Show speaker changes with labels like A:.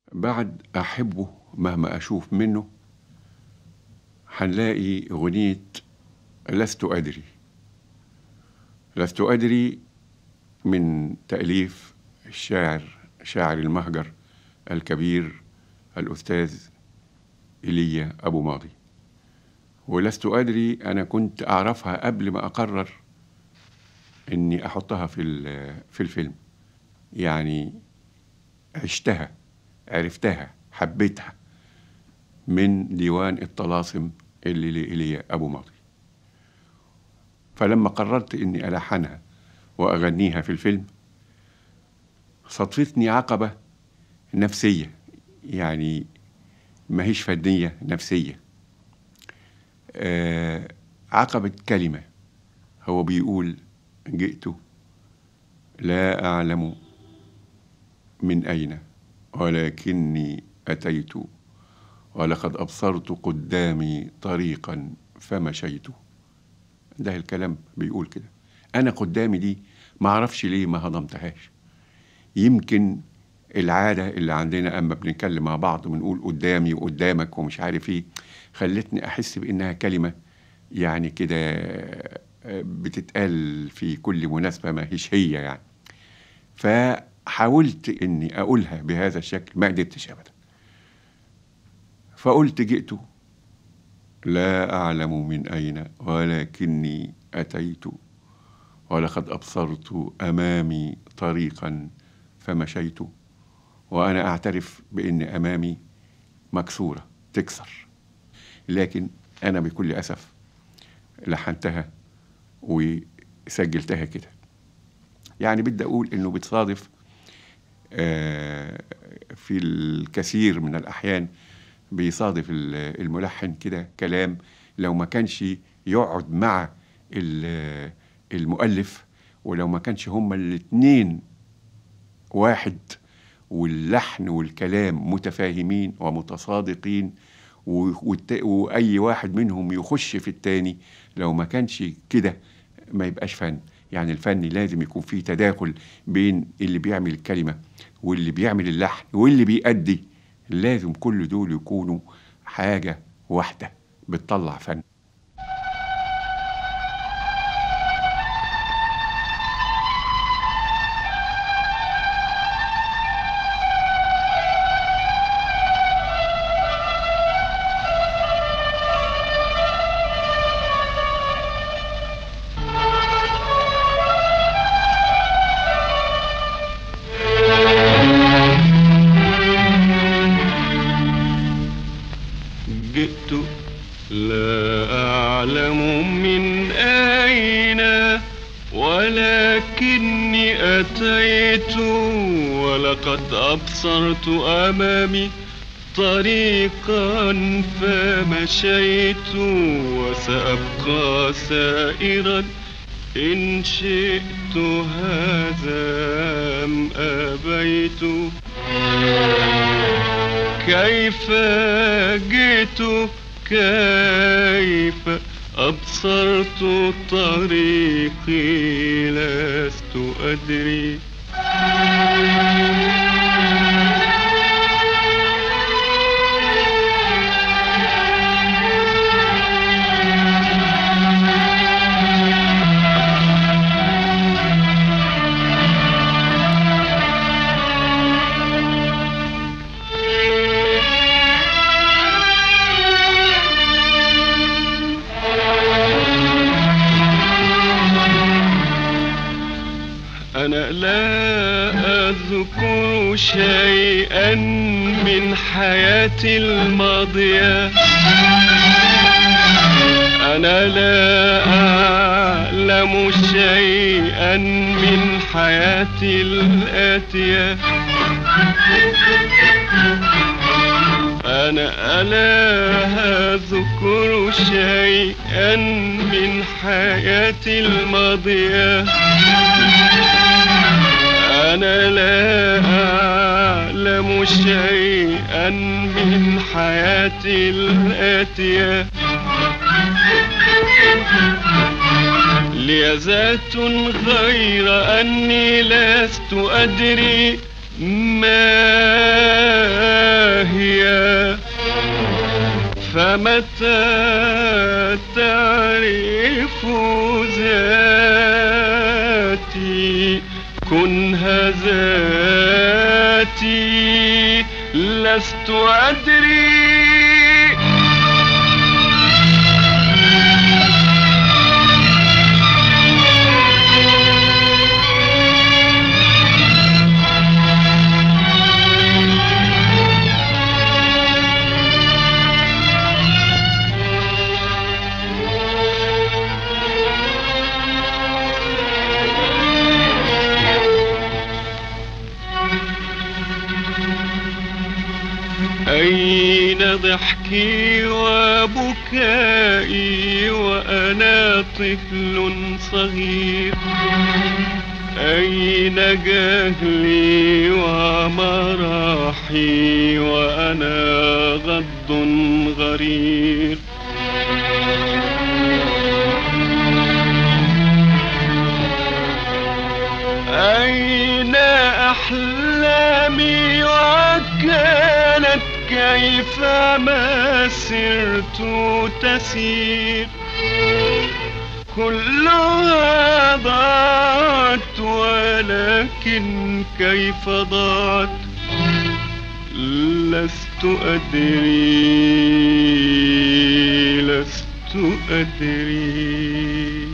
A: بعد أحبه مهما أشوف منه هنلاقي أغنية لست أدري لست أدري من تأليف الشاعر شاعر المهجر الكبير الأستاذ إيليا أبو ماضي ولست أدري أنا كنت أعرفها قبل ما أقرر إني أحطها في ال- في الفيلم يعني عشتها عرفتها حبيتها من ديوان الطلاسم اللي لإيليا أبو ماضي فلما قررت إني ألحنها وأغنيها في الفيلم صدفتني عقبة نفسية يعني ماهيش فنية نفسية آه عقبة كلمة هو بيقول جئت لا أعلم من أين ولكني أتيت ولقد أبصرت قدامي طريقا فمشيت ده الكلام بيقول كده أنا قدامي دي ما أعرفش ليه ما هضمتهاش يمكن العادة اللي عندنا أما بنتكلم مع بعض ونقول قدامي وقدامك ومش عارف إيه خلتني أحس بإنها كلمة يعني كده بتتقال في كل مناسبة ما هيش هي يعني فحاولت إني أقولها بهذا الشكل ما قدرتش أبدا فقلت جئت لا أعلم من أين ولكني أتيت ولقد أبصرت أمامي طريقا فمشيت وأنا أعترف بأن أمامي مكسورة تكسر لكن أنا بكل أسف لحنتها وسجلتها كده يعني بدي أقول إنه بتصادف آه، في الكثير من الأحيان بيصادف ال- الملحن كده كلام لو ما كانش يقعد مع ال- المؤلف ولو ما كانش هما الاتنين واحد واللحن والكلام متفاهمين ومتصادقين و- والت- واي واحد منهم يخش في التاني لو ما كانش كده ما يبقاش فن يعني الفن لازم يكون فيه تداخل بين اللي بيعمل الكلمة واللي بيعمل اللحن واللي بيأدي لازم كل دول يكونوا حاجة واحدة بتطلع فن
B: جئت لا أعلم من أين ولكني أتيت ولقد أبصرت أمامي طريقا فمشيت وسأبقى سائرا إن شئت هذا أم أبيت كيف جئت كيف أبصرت طريقي لست أدري أنا لا أذكر شيئا من حياتي الماضية أنا لا أعلم شيئا من حياتي الآتية أنا ألا أذكر شيئا من حياتي الماضية أنا لا أعلم شيئا من حياتي الآتية لي ذات غير أني لست أدري ما فمتى تعرف ذاتي كنها ذاتي لست أدري أين ضحكي وبكائي وأنا طفل صغير أين جهلي ومراحي وأنا غض غرير أين أحلامي وكانت كيفما سرت تسير كلها ضاعت ولكن كيف ضاعت لست أدري لست أدري